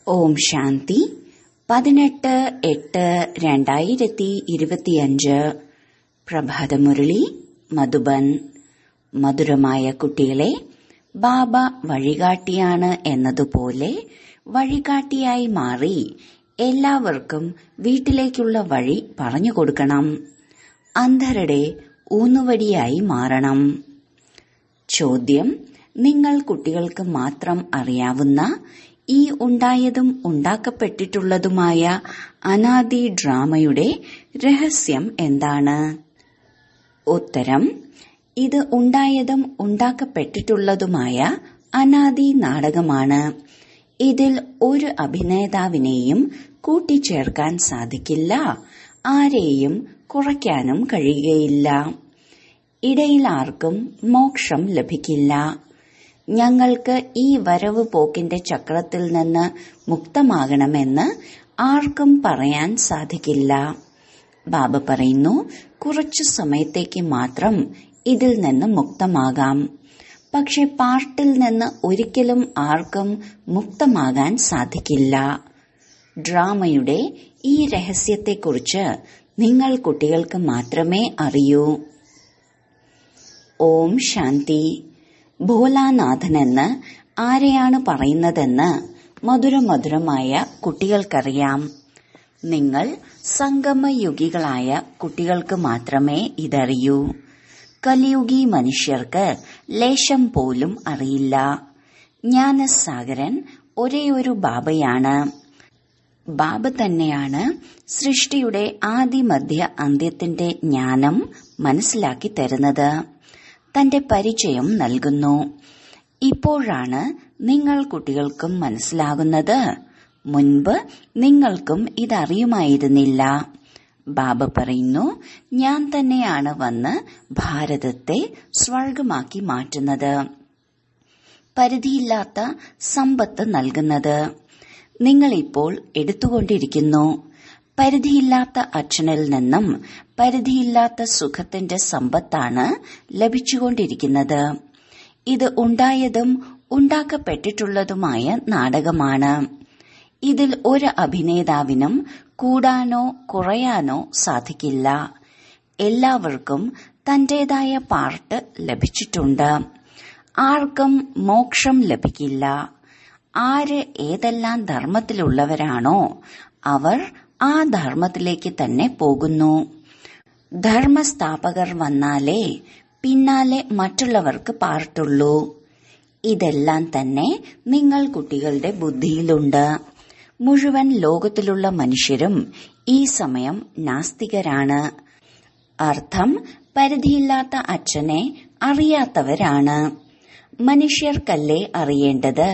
ഓം ശാന്തി പതിനെട്ട് എട്ട് രണ്ടായിരത്തി ഇരുപത്തിയഞ്ച് പ്രഭാതമുരളി മധുബൻ മധുരമായ കുട്ടികളെ ബാബ വഴികാട്ടിയാണ് എന്നതുപോലെ വഴികാട്ടിയായി മാറി എല്ലാവർക്കും വീട്ടിലേക്കുള്ള വഴി പറഞ്ഞു കൊടുക്കണം അന്ധരുടെ ഊന്നുവടിയായി മാറണം ചോദ്യം നിങ്ങൾ കുട്ടികൾക്ക് മാത്രം അറിയാവുന്ന ഈ ഉണ്ടായതും ഉണ്ടാക്കപ്പെട്ടിട്ടുള്ളതുമായ അനാദി ഡ്രാമയുടെ രഹസ്യം എന്താണ് ഉത്തരം ഇത് ഉണ്ടായതും ഉണ്ടാക്കപ്പെട്ടിട്ടുള്ളതുമായ അനാദി നാടകമാണ് ഇതിൽ ഒരു അഭിനേതാവിനെയും കൂട്ടിച്ചേർക്കാൻ സാധിക്കില്ല ആരെയും കുറയ്ക്കാനും കഴിയുകയില്ല ഇടയിൽ ആർക്കും മോക്ഷം ലഭിക്കില്ല ഞങ്ങൾക്ക് ഈ വരവ് പോക്കിന്റെ ചക്രത്തിൽ നിന്ന് മുക്തമാകണമെന്ന് ആർക്കും പറയാൻ സാധിക്കില്ല ബാബ പറയുന്നു കുറച്ചു സമയത്തേക്ക് മാത്രം ഇതിൽ നിന്ന് മുക്തമാകാം പക്ഷെ പാർട്ടിൽ നിന്ന് ഒരിക്കലും ആർക്കും മുക്തമാകാൻ സാധിക്കില്ല ഡ്രാമയുടെ ഈ രഹസ്യത്തെക്കുറിച്ച് നിങ്ങൾ കുട്ടികൾക്ക് മാത്രമേ അറിയൂ ഓം ശാന്തി ഭോലാനാഥനെന്ന് ആരെയാണ് പറയുന്നതെന്ന് മധുരമധുരമായ കുട്ടികൾക്കറിയാം നിങ്ങൾ സംഗമയുഗികളായ കുട്ടികൾക്ക് മാത്രമേ ഇതറിയൂ കലിയുഗി മനുഷ്യർക്ക് ലേശം പോലും അറിയില്ല ജ്ഞാനസാഗരൻ ഒരേയൊരു ബാബയാണ് ബാബ തന്നെയാണ് സൃഷ്ടിയുടെ ആദിമധ്യ അന്ത്യത്തിന്റെ ജ്ഞാനം മനസ്സിലാക്കി തരുന്നത് തന്റെ പരിചയം നൽകുന്നു ഇപ്പോഴാണ് നിങ്ങൾ കുട്ടികൾക്കും മനസ്സിലാകുന്നത് മുൻപ് നിങ്ങൾക്കും ഇതറിയുമായിരുന്നില്ല ബാബ പറയുന്നു ഞാൻ തന്നെയാണ് വന്ന് ഭാരതത്തെ സ്വർഗമാക്കി മാറ്റുന്നത് പരിധിയില്ലാത്ത സമ്പത്ത് നൽകുന്നത് നിങ്ങളിപ്പോൾ എടുത്തുകൊണ്ടിരിക്കുന്നു പരിധിയില്ലാത്ത അച്ഛനിൽ നിന്നും പരിധിയില്ലാത്ത സുഖത്തിന്റെ സമ്പത്താണ് ലഭിച്ചുകൊണ്ടിരിക്കുന്നത് ഇത് ഉണ്ടായതും ഉണ്ടാക്കപ്പെട്ടിട്ടുള്ളതുമായ നാടകമാണ് ഇതിൽ ഒരു അഭിനേതാവിനും കൂടാനോ കുറയാനോ സാധിക്കില്ല എല്ലാവർക്കും തന്റേതായ പാർട്ട് ലഭിച്ചിട്ടുണ്ട് ആർക്കും മോക്ഷം ലഭിക്കില്ല ആര് ഏതെല്ലാം ധർമ്മത്തിലുള്ളവരാണോ അവർ ആ ധർമ്മത്തിലേക്ക് തന്നെ പോകുന്നു ധർമ്മസ്ഥാപകർ വന്നാലേ പിന്നാലെ മറ്റുള്ളവർക്ക് പാർട്ടുള്ളൂ ഇതെല്ലാം തന്നെ നിങ്ങൾ കുട്ടികളുടെ ബുദ്ധിയിലുണ്ട് മുഴുവൻ ലോകത്തിലുള്ള മനുഷ്യരും ഈ സമയം നാസ്തികരാണ് അർത്ഥം പരിധിയില്ലാത്ത അച്ഛനെ അറിയാത്തവരാണ് മനുഷ്യർക്കല്ലേ അറിയേണ്ടത്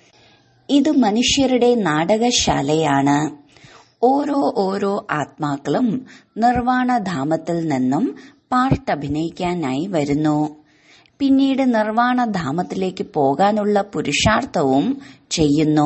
ഇത് മനുഷ്യരുടെ നാടകശാലയാണ് ഓരോ ഓരോ ആത്മാക്കളും നിർവാണധാമത്തിൽ നിന്നും പാർട്ട് അഭിനയിക്കാനായി വരുന്നു പിന്നീട് നിർവാണധാമത്തിലേക്ക് പോകാനുള്ള പുരുഷാർത്ഥവും ചെയ്യുന്നു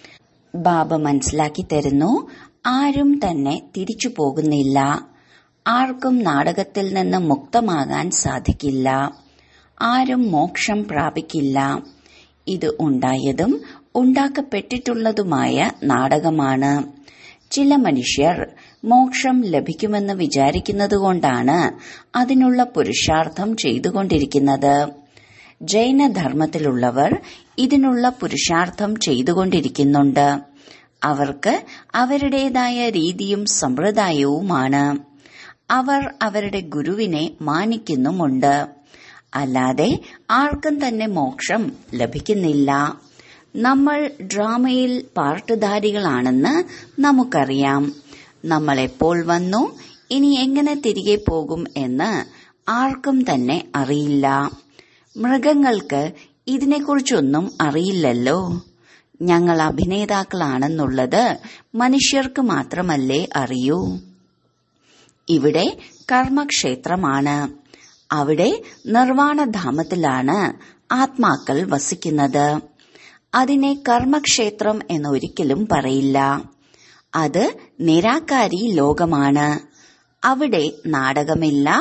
ബാബ മനസ്സിലാക്കി തരുന്നു ആരും തന്നെ തിരിച്ചു പോകുന്നില്ല ആർക്കും നാടകത്തിൽ നിന്ന് മുക്തമാകാൻ സാധിക്കില്ല ആരും മോക്ഷം പ്രാപിക്കില്ല ഇത് ഉണ്ടായതും ഉണ്ടാക്കപ്പെട്ടിട്ടുള്ളതുമായ നാടകമാണ് ചില മനുഷ്യർ മോക്ഷം ലഭിക്കുമെന്ന് വിചാരിക്കുന്നതുകൊണ്ടാണ് അതിനുള്ള പുരുഷാർത്ഥം ചെയ്തുകൊണ്ടിരിക്കുന്നത് ജൈനധർമ്മത്തിലുള്ളവർ ഇതിനുള്ള പുരുഷാർത്ഥം ചെയ്തുകൊണ്ടിരിക്കുന്നുണ്ട് അവർക്ക് അവരുടേതായ രീതിയും സമ്പ്രദായവുമാണ് അവർ അവരുടെ ഗുരുവിനെ മാനിക്കുന്നുമുണ്ട് അല്ലാതെ ആർക്കും തന്നെ മോക്ഷം ലഭിക്കുന്നില്ല നമ്മൾ ഡ്രാമയിൽ പാർട്ടുധാരികളാണെന്ന് നമുക്കറിയാം നമ്മൾ എപ്പോൾ വന്നു ഇനി എങ്ങനെ തിരികെ പോകും എന്ന് ആർക്കും തന്നെ അറിയില്ല മൃഗങ്ങൾക്ക് ഇതിനെക്കുറിച്ചൊന്നും അറിയില്ലല്ലോ ഞങ്ങൾ അഭിനേതാക്കളാണെന്നുള്ളത് മനുഷ്യർക്ക് മാത്രമല്ലേ അറിയൂ ഇവിടെ കർമ്മക്ഷേത്രമാണ് അവിടെ നിർവാണധാമത്തിലാണ് ആത്മാക്കൾ വസിക്കുന്നത് അതിനെ കർമ്മക്ഷേത്രം എന്നൊരിക്കലും പറയില്ല അത് നിരാകാരി ലോകമാണ് അവിടെ നാടകമില്ല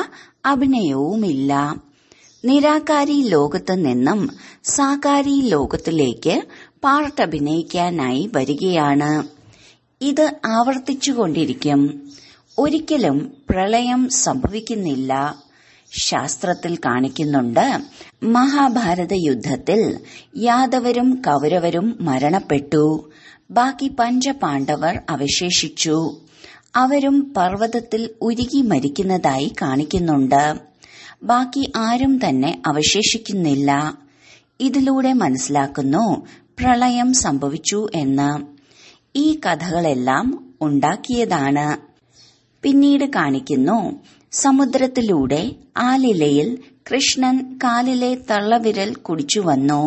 അഭിനയവുമില്ല നിരാകാരി ലോകത്ത് നിന്നും സാകാരി ലോകത്തിലേക്ക് പാർട്ട് അഭിനയിക്കാനായി വരികയാണ് ഇത് ആവർത്തിച്ചുകൊണ്ടിരിക്കും ഒരിക്കലും പ്രളയം സംഭവിക്കുന്നില്ല ശാസ്ത്രത്തിൽ കാണിക്കുന്നുണ്ട് മഹാഭാരത യുദ്ധത്തിൽ യാദവരും കൗരവരും മരണപ്പെട്ടു ബാക്കി പഞ്ചപാണ്ഡവർ അവശേഷിച്ചു അവരും പർവ്വതത്തിൽ ഉരുകി മരിക്കുന്നതായി കാണിക്കുന്നുണ്ട് ബാക്കി ആരും തന്നെ അവശേഷിക്കുന്നില്ല ഇതിലൂടെ മനസ്സിലാക്കുന്നു പ്രളയം സംഭവിച്ചു എന്ന് ഈ കഥകളെല്ലാം ഉണ്ടാക്കിയതാണ് പിന്നീട് കാണിക്കുന്നു സമുദ്രത്തിലൂടെ ആലിലയിൽ കൃഷ്ണൻ കാലിലെ തള്ളവിരൽ കുടിച്ചു വന്നു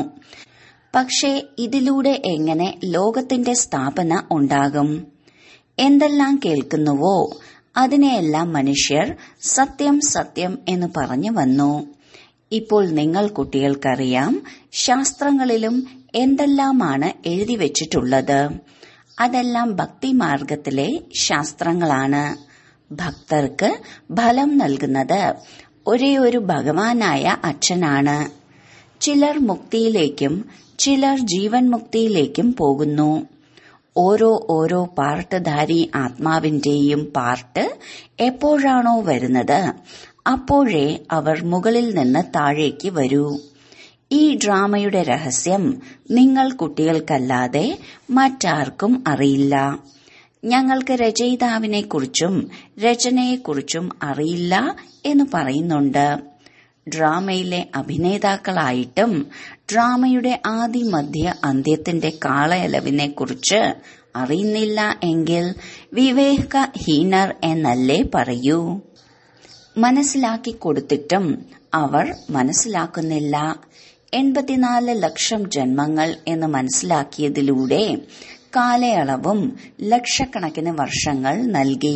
പക്ഷേ ഇതിലൂടെ എങ്ങനെ ലോകത്തിന്റെ സ്ഥാപന ഉണ്ടാകും എന്തെല്ലാം കേൾക്കുന്നുവോ അതിനെയെല്ലാം മനുഷ്യർ സത്യം സത്യം എന്ന് പറഞ്ഞു വന്നു ഇപ്പോൾ നിങ്ങൾ കുട്ടികൾക്കറിയാം ശാസ്ത്രങ്ങളിലും എന്തെല്ലാമാണ് എഴുതി വച്ചിട്ടുള്ളത് അതെല്ലാം ഭക്തിമാർഗത്തിലെ ശാസ്ത്രങ്ങളാണ് ഭക്തർക്ക് ഫലം നൽകുന്നത് ഒരേ ഒരു ഭഗവാനായ അച്ഛനാണ് ചിലർ മുക്തിയിലേക്കും ചിലർ ജീവൻ മുക്തിയിലേക്കും പോകുന്നു ഓരോ ഓരോ പാർട്ട്ധാരി ആത്മാവിന്റെയും പാർട്ട് എപ്പോഴാണോ വരുന്നത് അപ്പോഴേ അവർ മുകളിൽ നിന്ന് താഴേക്ക് വരൂ ഈ ഡ്രാമയുടെ രഹസ്യം നിങ്ങൾ കുട്ടികൾക്കല്ലാതെ മറ്റാർക്കും അറിയില്ല ഞങ്ങൾക്ക് രചയിതാവിനെക്കുറിച്ചും രചനയെക്കുറിച്ചും അറിയില്ല എന്ന് പറയുന്നുണ്ട് ഡ്രാമയിലെ അഭിനേതാക്കളായിട്ടും ഡ്രാമയുടെ ആദി മധ്യ അന്ത്യത്തിന്റെ കാളയളവിനെ കുറിച്ച് അറിയുന്നില്ല എങ്കിൽ വിവേകഹീനർ എന്നല്ലേ പറയൂ മനസ്സിലാക്കി കൊടുത്തിട്ടും അവർ മനസ്സിലാക്കുന്നില്ല എൺപത്തിനാല് ലക്ഷം ജന്മങ്ങൾ എന്ന് മനസ്സിലാക്കിയതിലൂടെ കാലയളവും ലക്ഷക്കണക്കിന് വർഷങ്ങൾ നൽകി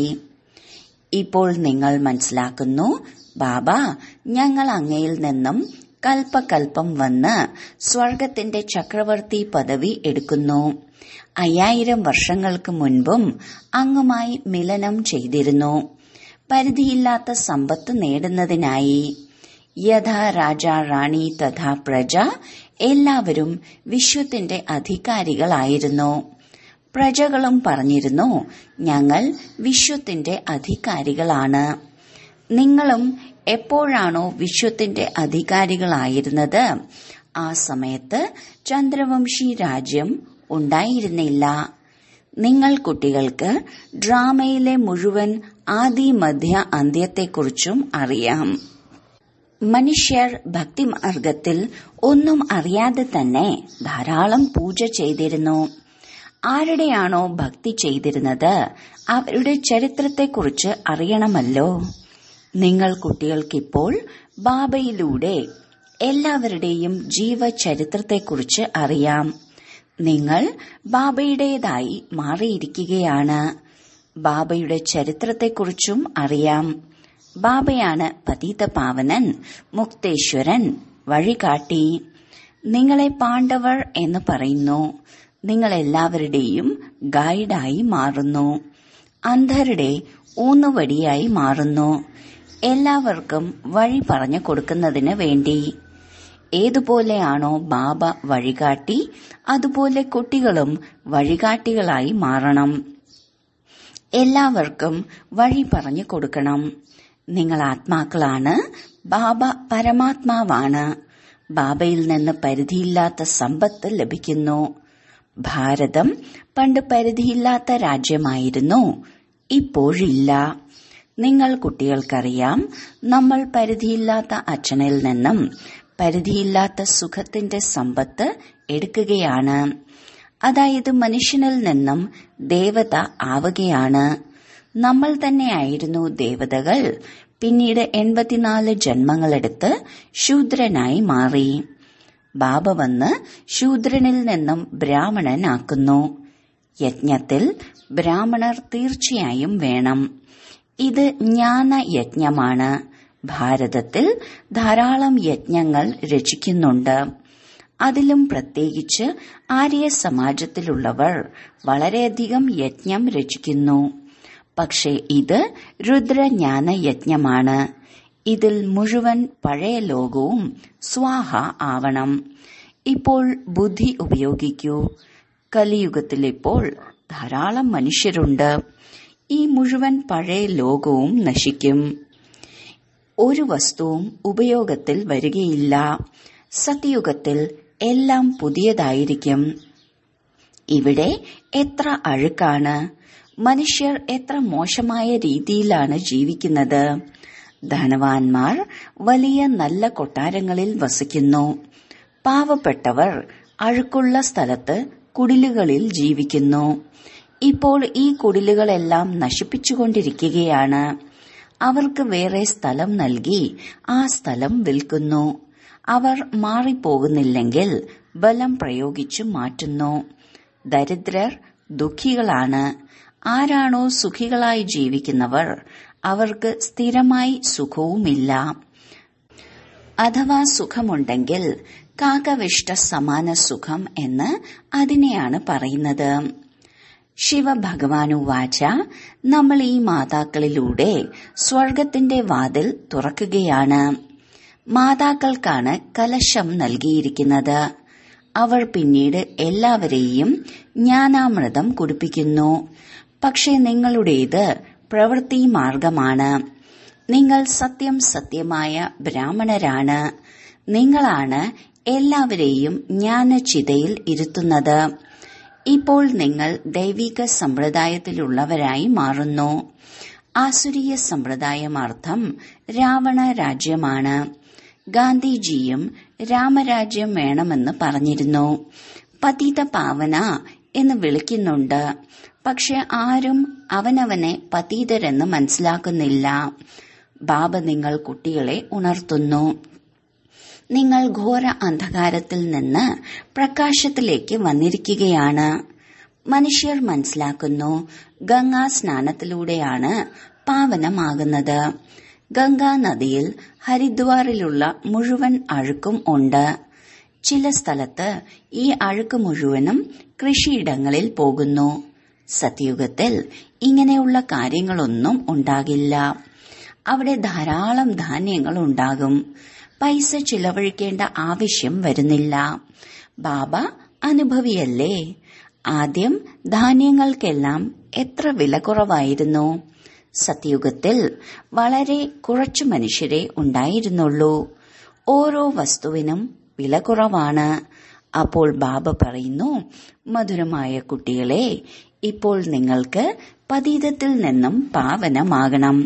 ഇപ്പോൾ നിങ്ങൾ മനസ്സിലാക്കുന്നു ബാബ ഞങ്ങൾ അങ്ങയിൽ നിന്നും കൽപ്പകൽപ്പം വന്ന് സ്വർഗത്തിന്റെ ചക്രവർത്തി പദവി എടുക്കുന്നു അയ്യായിരം വർഷങ്ങൾക്ക് മുൻപും അങ്ങുമായി മിലനം ചെയ്തിരുന്നു പരിധിയില്ലാത്ത സമ്പത്ത് നേടുന്നതിനായി യഥാ രാജ റാണി തഥാ പ്രജ എല്ലാവരും വിശ്വത്തിന്റെ അധികാരികളായിരുന്നു പ്രജകളും പറഞ്ഞിരുന്നു ഞങ്ങൾ വിശ്വത്തിന്റെ അധികാരികളാണ് നിങ്ങളും എപ്പോഴാണോ വിശ്വത്തിന്റെ അധികാരികളായിരുന്നത് ആ സമയത്ത് ചന്ദ്രവംശി രാജ്യം ഉണ്ടായിരുന്നില്ല നിങ്ങൾ കുട്ടികൾക്ക് ഡ്രാമയിലെ മുഴുവൻ ആദി മധ്യ അന്ത്യത്തെക്കുറിച്ചും അറിയാം മനുഷ്യർ ഭക്തിമാർഗത്തിൽ ഒന്നും അറിയാതെ തന്നെ ധാരാളം പൂജ ചെയ്തിരുന്നു ആരുടെയാണോ ഭക്തി ചെയ്തിരുന്നത് അവരുടെ ചരിത്രത്തെക്കുറിച്ച് അറിയണമല്ലോ നിങ്ങൾ കുട്ടികൾക്കിപ്പോൾ ബാബയിലൂടെ എല്ലാവരുടെയും ജീവചരിത്രത്തെക്കുറിച്ച് അറിയാം നിങ്ങൾ ബാബയുടേതായി മാറിയിരിക്കുകയാണ് ബാബയുടെ ചരിത്രത്തെക്കുറിച്ചും അറിയാം ബാബയാണ് പതീതപാവനൻ മുക്തേശ്വരൻ വഴികാട്ടി നിങ്ങളെ പാണ്ഡവർ എന്ന് പറയുന്നു നിങ്ങൾ എല്ലാവരുടെയും ഗൈഡായി മാറുന്നു അന്ധരുടെ ഊന്നുവടിയായി മാറുന്നു എല്ലാവർക്കും വഴി പറഞ്ഞു കൊടുക്കുന്നതിന് വേണ്ടി ഏതുപോലെയാണോ ബാബ വഴികാട്ടി അതുപോലെ കുട്ടികളും വഴികാട്ടികളായി മാറണം എല്ലാവർക്കും വഴി പറഞ്ഞു കൊടുക്കണം നിങ്ങൾ ആത്മാക്കളാണ് ബാബ പരമാത്മാവാണ് ബാബയിൽ നിന്ന് പരിധിയില്ലാത്ത സമ്പത്ത് ലഭിക്കുന്നു ഭാരതം പണ്ട് പരിധിയില്ലാത്ത രാജ്യമായിരുന്നു ഇപ്പോഴില്ല നിങ്ങൾ കുട്ടികൾക്കറിയാം നമ്മൾ പരിധിയില്ലാത്ത അച്ഛനിൽ നിന്നും പരിധിയില്ലാത്ത സുഖത്തിന്റെ സമ്പത്ത് എടുക്കുകയാണ് അതായത് മനുഷ്യനിൽ നിന്നും ദേവത ആവുകയാണ് നമ്മൾ തന്നെയായിരുന്നു ദേവതകൾ പിന്നീട് എൺപത്തിനാല് ജന്മങ്ങളെടുത്ത് ശൂദ്രനായി മാറി ബാബ വന്ന് ശൂദ്രനിൽ നിന്നും ബ്രാഹ്മണനാക്കുന്നു യജ്ഞത്തിൽ ബ്രാഹ്മണർ തീർച്ചയായും വേണം ഇത് ജ്ഞാന യജ്ഞമാണ് ഭാരതത്തിൽ ധാരാളം യജ്ഞങ്ങൾ രചിക്കുന്നുണ്ട് അതിലും പ്രത്യേകിച്ച് ആര്യ സമാജത്തിലുള്ളവർ വളരെയധികം യജ്ഞം രചിക്കുന്നു പക്ഷേ ഇത് രുദ്രജ്ഞാന യജ്ഞമാണ് ഇതിൽ മുഴുവൻ പഴയ ലോകവും സ്വാഹ ആവണം ഇപ്പോൾ ബുദ്ധി ഉപയോഗിക്കൂ കലിയുഗത്തിൽ ഇപ്പോൾ ധാരാളം മനുഷ്യരുണ്ട് ഈ മുഴുവൻ പഴയ ലോകവും നശിക്കും ഒരു വസ്തുവും ഉപയോഗത്തിൽ വരികയില്ല സത്യയുഗത്തിൽ എല്ലാം പുതിയതായിരിക്കും ഇവിടെ എത്ര അഴുക്കാണ് മനുഷ്യർ എത്ര മോശമായ രീതിയിലാണ് ജീവിക്കുന്നത് ധനവാന്മാർ വലിയ നല്ല കൊട്ടാരങ്ങളിൽ വസിക്കുന്നു പാവപ്പെട്ടവർ അഴുക്കുള്ള സ്ഥലത്ത് കുടിലുകളിൽ ജീവിക്കുന്നു ഇപ്പോൾ ഈ കുടിലുകളെല്ലാം നശിപ്പിച്ചുകൊണ്ടിരിക്കുകയാണ് അവർക്ക് വേറെ സ്ഥലം നൽകി ആ സ്ഥലം വിൽക്കുന്നു അവർ മാറിപ്പോകുന്നില്ലെങ്കിൽ ബലം പ്രയോഗിച്ചു മാറ്റുന്നു ദരിദ്രർ ദുഃഖികളാണ് ആരാണോ സുഖികളായി ജീവിക്കുന്നവർ അവർക്ക് സ്ഥിരമായി സുഖവുമില്ല അഥവാ സുഖമുണ്ടെങ്കിൽ കാകവിഷ്ട സമാന സുഖം എന്ന് അതിനെയാണ് പറയുന്നത് ശിവഭഗവാനുവാച നമ്മൾ ഈ മാതാക്കളിലൂടെ സ്വർഗത്തിന്റെ വാതിൽ തുറക്കുകയാണ് മാതാക്കൾക്കാണ് കലശം നൽകിയിരിക്കുന്നത് അവർ പിന്നീട് എല്ലാവരെയും ജ്ഞാനാമൃതം കുടിപ്പിക്കുന്നു പക്ഷെ നിങ്ങളുടേത് പ്രവൃത്തി മാർഗമാണ് നിങ്ങൾ സത്യം സത്യമായ ബ്രാഹ്മണരാണ് നിങ്ങളാണ് എല്ലാവരെയും ജ്ഞാനചിതയിൽ ഇരുത്തുന്നത് ഇപ്പോൾ നിങ്ങൾ ദൈവിക സമ്പ്രദായത്തിലുള്ളവരായി മാറുന്നു ആസുരീയ സമ്പ്രദായമാർത്ഥം രാവണ രാജ്യമാണ് ഗാന്ധിജിയും രാമരാജ്യം വേണമെന്ന് പറഞ്ഞിരുന്നു പതിത പാവന എന്ന് വിളിക്കുന്നുണ്ട് പക്ഷെ ആരും അവനവനെ പതീതരെന്ന് മനസ്സിലാക്കുന്നില്ല ബാബ നിങ്ങൾ കുട്ടികളെ ഉണർത്തുന്നു നിങ്ങൾ ഘോര അന്ധകാരത്തിൽ നിന്ന് പ്രകാശത്തിലേക്ക് വന്നിരിക്കുകയാണ് മനുഷ്യർ മനസ്സിലാക്കുന്നു ഗംഗാ സ്നാനത്തിലൂടെയാണ് പാവനമാകുന്നത് ഗംഗാ നദിയിൽ ഹരിദ്വാറിലുള്ള മുഴുവൻ അഴുക്കും ഉണ്ട് ചില സ്ഥലത്ത് ഈ അഴുക്ക് മുഴുവനും കൃഷിയിടങ്ങളിൽ പോകുന്നു സത്യയുഗത്തിൽ ഇങ്ങനെയുള്ള കാര്യങ്ങളൊന്നും ഉണ്ടാകില്ല അവിടെ ധാരാളം ധാന്യങ്ങൾ ഉണ്ടാകും പൈസ ചിലവഴിക്കേണ്ട ആവശ്യം വരുന്നില്ല ബാബ അനുഭവിയല്ലേ ആദ്യം ധാന്യങ്ങൾക്കെല്ലാം എത്ര വില കുറവായിരുന്നു സത്യയുഗത്തിൽ വളരെ കുറച്ചു മനുഷ്യരെ ഉണ്ടായിരുന്നുള്ളൂ ഓരോ വസ്തുവിനും വില കുറവാണ് അപ്പോൾ ബാബ പറയുന്നു മധുരമായ കുട്ടികളെ ഇപ്പോൾ നിങ്ങൾക്ക് പതീതത്തിൽ നിന്നും പാവനമാകണം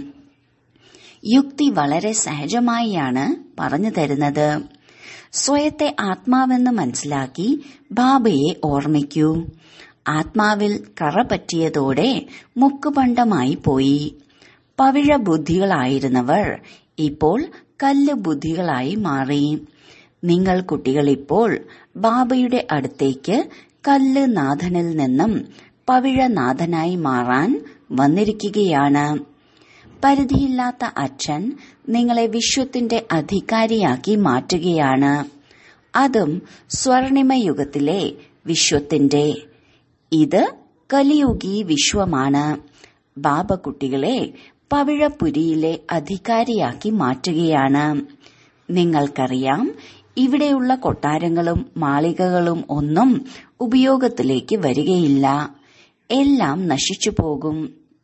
യുക്തി വളരെ സഹജമായാണ് പറഞ്ഞു തരുന്നത് സ്വയത്തെ ആത്മാവെന്ന് മനസ്സിലാക്കി ബാബയെ ഓർമ്മിക്കൂ ആത്മാവിൽ കറ പറ്റിയതോടെ മുക്കുപണ്ടമായി പോയി പവിഴ ബുദ്ധികളായിരുന്നവർ ഇപ്പോൾ കല്ല് ബുദ്ധികളായി മാറി നിങ്ങൾ കുട്ടികൾ ഇപ്പോൾ ബാബയുടെ അടുത്തേക്ക് കല്ല് നാഥനിൽ നിന്നും പവിഴനാഥനായി മാറാൻ വന്നിരിക്കുകയാണ് പരിധിയില്ലാത്ത അച്ഛൻ നിങ്ങളെ വിശ്വത്തിന്റെ അധികാരിയാക്കി മാറ്റുകയാണ് അതും സ്വർണിമയുഗത്തിലെ വിശ്വത്തിന്റെ ഇത് കലിയുഗി വിശ്വമാണ് ബാബ കുട്ടികളെ പവിഴപുരിയിലെ അധികാരിയാക്കി മാറ്റുകയാണ് നിങ്ങൾക്കറിയാം ഇവിടെയുള്ള കൊട്ടാരങ്ങളും മാളികകളും ഒന്നും ഉപയോഗത്തിലേക്ക് വരികയില്ല എല്ലാം നശിച്ചു പോകും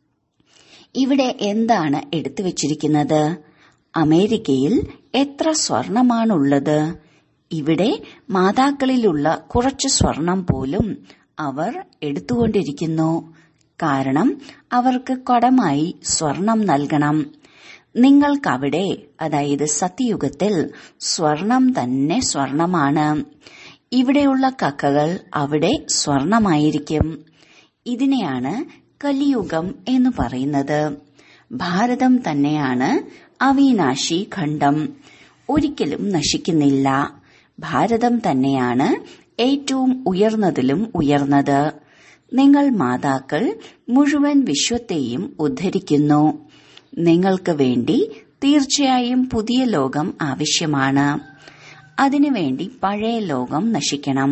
ഇവിടെ എന്താണ് എടുത്തു വച്ചിരിക്കുന്നത് അമേരിക്കയിൽ എത്ര സ്വർണമാണുള്ളത് ഇവിടെ മാതാക്കളിലുള്ള കുറച്ച് സ്വർണം പോലും അവർ എടുത്തുകൊണ്ടിരിക്കുന്നു കാരണം അവർക്ക് കടമായി സ്വർണം നൽകണം നിങ്ങൾക്കവിടെ അതായത് സത്യയുഗത്തിൽ സ്വർണം തന്നെ സ്വർണമാണ് ഇവിടെയുള്ള കക്കകൾ അവിടെ സ്വർണമായിരിക്കും ഇതിനെയാണ് കലിയുഗം എന്ന് പറയുന്നത് ഭാരതം തന്നെയാണ് അവിനാശി ഖണ്ഡം ഒരിക്കലും നശിക്കുന്നില്ല ഭാരതം തന്നെയാണ് ഏറ്റവും ഉയർന്നതിലും ഉയർന്നത് നിങ്ങൾ മാതാക്കൾ മുഴുവൻ വിശ്വത്തെയും ഉദ്ധരിക്കുന്നു നിങ്ങൾക്ക് വേണ്ടി തീർച്ചയായും പുതിയ ലോകം ആവശ്യമാണ് അതിനുവേണ്ടി പഴയ ലോകം നശിക്കണം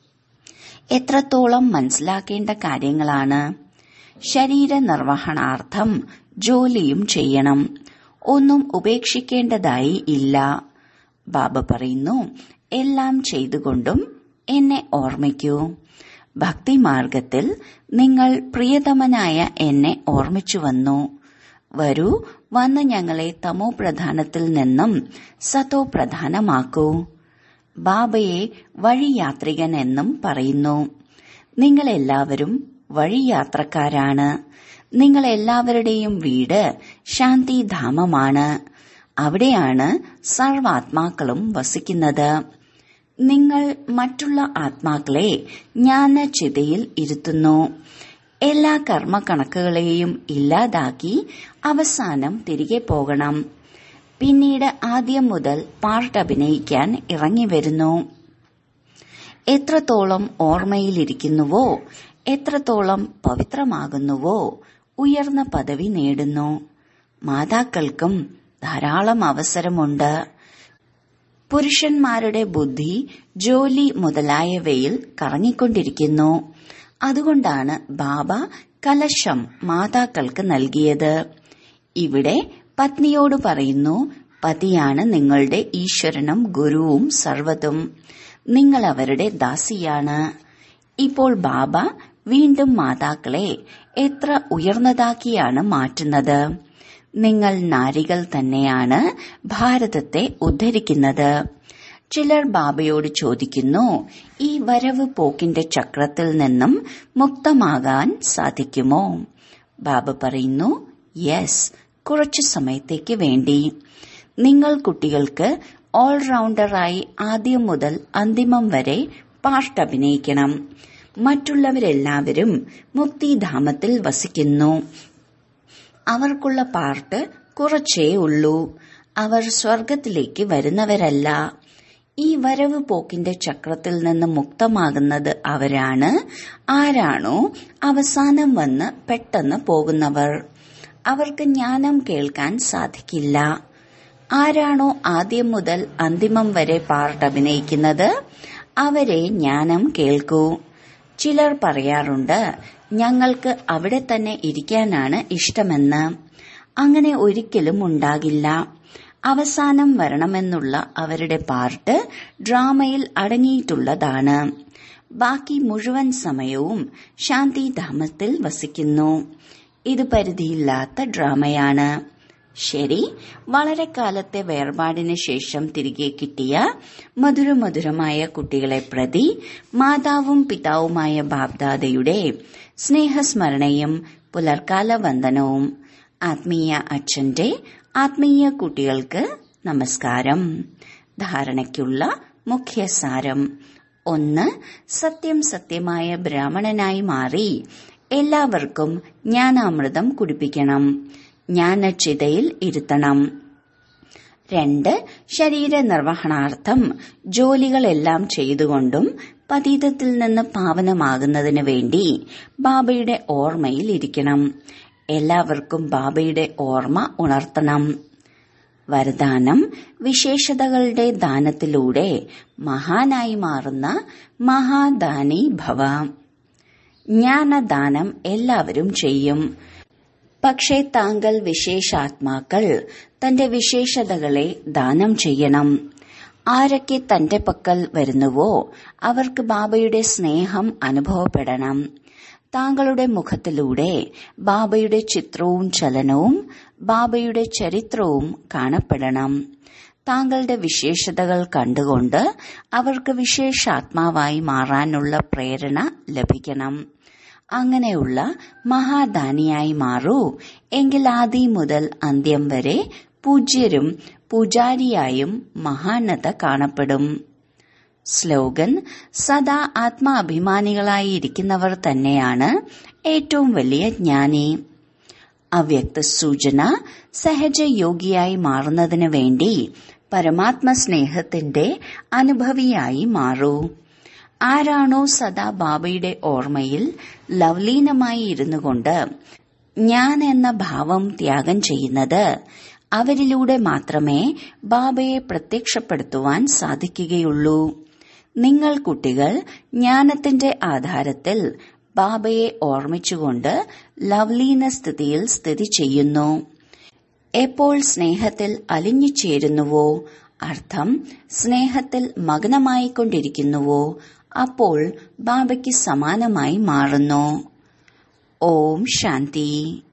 എത്രത്തോളം മനസ്സിലാക്കേണ്ട കാര്യങ്ങളാണ് ശരീര നിർവഹണാർത്ഥം ജോലിയും ചെയ്യണം ഒന്നും ഉപേക്ഷിക്കേണ്ടതായി ഇല്ല ബാബ പറയുന്നു എല്ലാം ചെയ്തുകൊണ്ടും എന്നെ ഓർമ്മിക്കൂ ഭക്തിമാർഗത്തിൽ നിങ്ങൾ പ്രിയതമനായ എന്നെ ഓർമ്മിച്ചു വന്നു വരൂ വന്ന് ഞങ്ങളെ തമോ പ്രധാനത്തിൽ നിന്നും സതോ പ്രധാനമാക്കൂ ബാബയെ വഴിയാത്രികൻ എന്നും പറയുന്നു നിങ്ങളെല്ലാവരും വഴിയാത്രക്കാരാണ് നിങ്ങളെല്ലാവരുടെയും വീട് ശാന്തിധാമമാണ് അവിടെയാണ് സർവാത്മാക്കളും വസിക്കുന്നത് നിങ്ങൾ മറ്റുള്ള ആത്മാക്കളെ ജ്ഞാനചിതയിൽ ഇരുത്തുന്നു എല്ലാ കർമ്മക്കണക്കുകളെയും ഇല്ലാതാക്കി അവസാനം തിരികെ പോകണം പിന്നീട് ആദ്യം മുതൽ പാർട്ട് അഭിനയിക്കാൻ ഇറങ്ങി വരുന്നു എത്രത്തോളം ഓർമ്മയിലിരിക്കുന്നുവോ എത്രത്തോളം പവിത്രമാകുന്നുവോ ഉയർന്ന പദവി നേടുന്നു മാതാക്കൾക്കും ധാരാളം അവസരമുണ്ട് പുരുഷന്മാരുടെ ബുദ്ധി ജോലി മുതലായവയിൽ കറങ്ങിക്കൊണ്ടിരിക്കുന്നു അതുകൊണ്ടാണ് ബാബ കലശം മാതാക്കൾക്ക് നൽകിയത് ഇവിടെ പത്നിയോട് പറയുന്നു പതിയാണ് നിങ്ങളുടെ ഈശ്വരനും ഗുരുവും സർവതും നിങ്ങൾ അവരുടെ ദാസിയാണ് ഇപ്പോൾ ബാബ വീണ്ടും മാതാക്കളെ എത്ര ഉയർന്നതാക്കിയാണ് മാറ്റുന്നത് നിങ്ങൾ നാരികൾ തന്നെയാണ് ഭാരതത്തെ ഉദ്ധരിക്കുന്നത് ചിലർ ബാബയോട് ചോദിക്കുന്നു ഈ വരവ് പോക്കിന്റെ ചക്രത്തിൽ നിന്നും മുക്തമാകാൻ സാധിക്കുമോ ബാബ പറയുന്നു യെസ് കുറച്ചു സമയത്തേക്ക് വേണ്ടി നിങ്ങൾ കുട്ടികൾക്ക് ഓൾറൗണ്ടറായി ആദ്യം മുതൽ അന്തിമം വരെ പാർട്ട് അഭിനയിക്കണം മറ്റുള്ളവരെല്ലാവരും മുക്തിധാമത്തിൽ വസിക്കുന്നു അവർക്കുള്ള പാർട്ട് കുറച്ചേ ഉള്ളൂ അവർ സ്വർഗത്തിലേക്ക് വരുന്നവരല്ല ഈ വരവ് പോക്കിന്റെ ചക്രത്തിൽ നിന്ന് മുക്തമാകുന്നത് അവരാണ് ആരാണോ അവസാനം വന്ന് പെട്ടെന്ന് പോകുന്നവർ അവർക്ക് ജ്ഞാനം കേൾക്കാൻ സാധിക്കില്ല ആരാണോ ആദ്യം മുതൽ അന്തിമം വരെ പാർട്ട് അഭിനയിക്കുന്നത് അവരെ ജ്ഞാനം കേൾക്കൂ ചിലർ പറയാറുണ്ട് ഞങ്ങൾക്ക് അവിടെ തന്നെ ഇരിക്കാനാണ് ഇഷ്ടമെന്ന് അങ്ങനെ ഒരിക്കലും ഉണ്ടാകില്ല അവസാനം വരണമെന്നുള്ള അവരുടെ പാർട്ട് ഡ്രാമയിൽ അടങ്ങിയിട്ടുള്ളതാണ് ബാക്കി മുഴുവൻ സമയവും ശാന്തിധാമത്തിൽ വസിക്കുന്നു ഇത് പരിധിയില്ലാത്ത ഡ്രാമയാണ് ശരി വളരെ കാലത്തെ വേർപാടിന് ശേഷം തിരികെ കിട്ടിയ മധുരമധുരമായ കുട്ടികളെ പ്രതി മാതാവും പിതാവുമായ ബാബ്ദാദയുടെ സ്നേഹസ്മരണയും പുലർക്കാല വന്ദനവും ആത്മീയ അച്ഛന്റെ ആത്മീയ കുട്ടികൾക്ക് നമസ്കാരം ധാരണയ്ക്കുള്ള മുഖ്യസാരം ഒന്ന് സത്യം സത്യമായ ബ്രാഹ്മണനായി മാറി എല്ലാവർക്കും ജ്ഞാനാമൃതം കുടിപ്പിക്കണം ജ്ഞാനചിതയിൽ ഇരുത്തണം രണ്ട് ശരീര നിർവഹണാർത്ഥം ജോലികളെല്ലാം ചെയ്തുകൊണ്ടും പതീതത്തിൽ നിന്ന് പാവനമാകുന്നതിന് വേണ്ടി ബാബയുടെ ഓർമ്മയിൽ ഇരിക്കണം എല്ലാവർക്കും ബാബയുടെ ഓർമ്മ ഉണർത്തണം വരദാനം വിശേഷതകളുടെ ദാനത്തിലൂടെ മഹാനായി മാറുന്ന മഹാദാനി ഭവ ജ്ഞാനദാനം എല്ലാവരും ചെയ്യും പക്ഷേ താങ്കൾ വിശേഷാത്മാക്കൾ തന്റെ വിശേഷതകളെ ദാനം ചെയ്യണം ആരൊക്കെ തന്റെ പക്കൽ വരുന്നുവോ അവർക്ക് ബാബയുടെ സ്നേഹം അനുഭവപ്പെടണം താങ്കളുടെ മുഖത്തിലൂടെ ബാബയുടെ ചിത്രവും ചലനവും ബാബയുടെ ചരിത്രവും കാണപ്പെടണം താങ്കളുടെ വിശേഷതകൾ കണ്ടുകൊണ്ട് അവർക്ക് വിശേഷാത്മാവായി മാറാനുള്ള പ്രേരണ ലഭിക്കണം അങ്ങനെയുള്ള മഹാദാനിയായി മാറൂ എങ്കിൽ ആദി മുതൽ അന്ത്യം വരെ പൂജ്യരും പൂജാരിയായും മഹാനത കാണപ്പെടും സ്ലോഗൻ സദാ ആത്മാഭിമാനികളായി ഇരിക്കുന്നവർ തന്നെയാണ് ഏറ്റവും വലിയ ജ്ഞാനി അവ്യക്ത സൂചന സഹജയോഗിയായി മാറുന്നതിന് വേണ്ടി പരമാത്മ സ്നേഹത്തിന്റെ അനുഭവിയായി മാറൂ ആരാണോ സദാ ബാബയുടെ ഓർമ്മയിൽ ലവ്ലീനമായി ഇരുന്നു കൊണ്ട് ഞാൻ എന്ന ഭാവം ത്യാഗം ചെയ്യുന്നത് അവരിലൂടെ മാത്രമേ ബാബയെ പ്രത്യക്ഷപ്പെടുത്തുവാൻ സാധിക്കുകയുള്ളൂ നിങ്ങൾ കുട്ടികൾ ജ്ഞാനത്തിന്റെ ആധാരത്തിൽ ബാബയെ ഓർമ്മിച്ചുകൊണ്ട് ലവ്ലീന സ്ഥിതിയിൽ സ്ഥിതി ചെയ്യുന്നു എപ്പോൾ സ്നേഹത്തിൽ അലിഞ്ഞു ചേരുന്നുവോ അർത്ഥം സ്നേഹത്തിൽ മഗ്നമായിക്കൊണ്ടിരിക്കുന്നുവോ അപ്പോൾ ബാബയ്ക്ക് സമാനമായി മാറുന്നു ഓം ശാന്തി